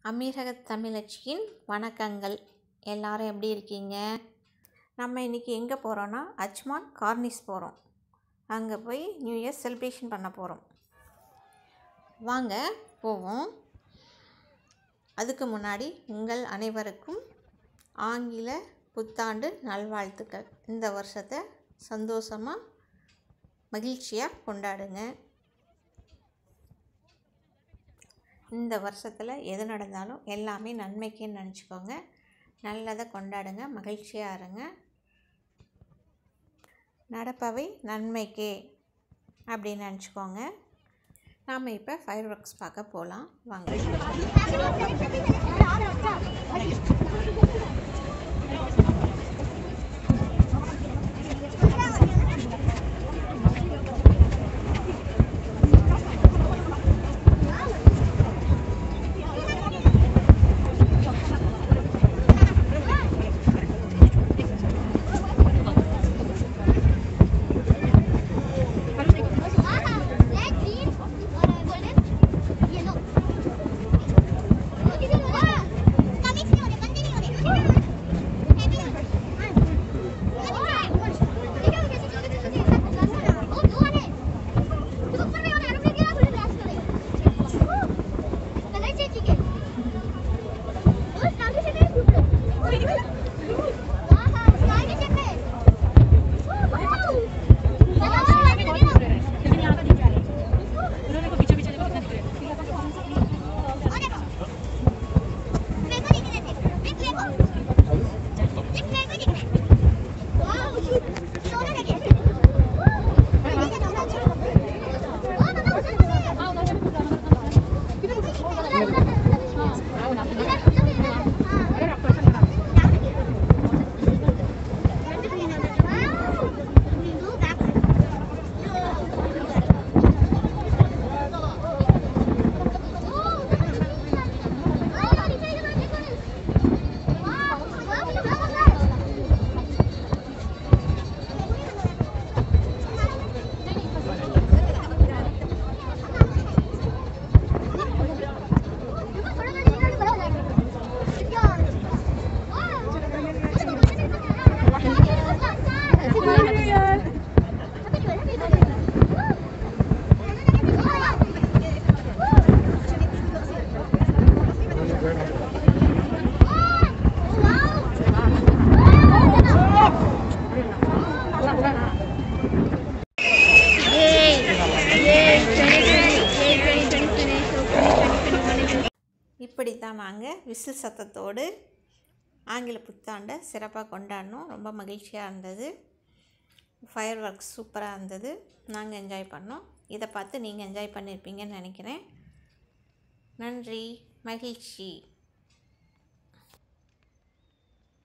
அமீரக தமிழச்சியின் வணக்கங்கள் எல்லாரும் எப்படி இருக்கீங்க நம்ம இன்றைக்கி எங்கே போகிறோன்னா அஜ்மான் கார்னிஸ் போகிறோம் அங்கே போய் நியூ இயர் செலிப்ரேஷன் பண்ண போகிறோம் வாங்க போவோம் அதுக்கு முன்னாடி உங்கள் அனைவருக்கும் ஆங்கில புத்தாண்டு நல்வாழ்த்துக்கள் இந்த வருஷத்தை சந்தோஷமாக மகிழ்ச்சியாக கொண்டாடுங்க இந்த வருஷத்தில் எது நடந்தாலும் எல்லாமே நன்மைக்குன்னு நினச்சிக்கோங்க நல்லதை கொண்டாடுங்க மகிழ்ச்சியாக இருங்க நடப்பவை நன்மைக்கே அப்படின்னு நினச்சிக்கோங்க நாம் இப்போ ஃபயர் ஒர்க்ஸ் பார்க்க போகலாம் வாங்க இப்படி தான் நாங்கள் விசில் சத்தத்தோடு ஆங்கில புத்தாண்டை சிறப்பாக கொண்டாடினோம் ரொம்ப மகிழ்ச்சியாக இருந்தது ஃபயர் ஒர்க்ஸ் சூப்பராக இருந்தது நாங்கள் என்ஜாய் பண்ணோம் இதை பார்த்து நீங்கள் என்ஜாய் பண்ணியிருப்பீங்கன்னு நினைக்கிறேன் நன்றி மகிழ்ச்சி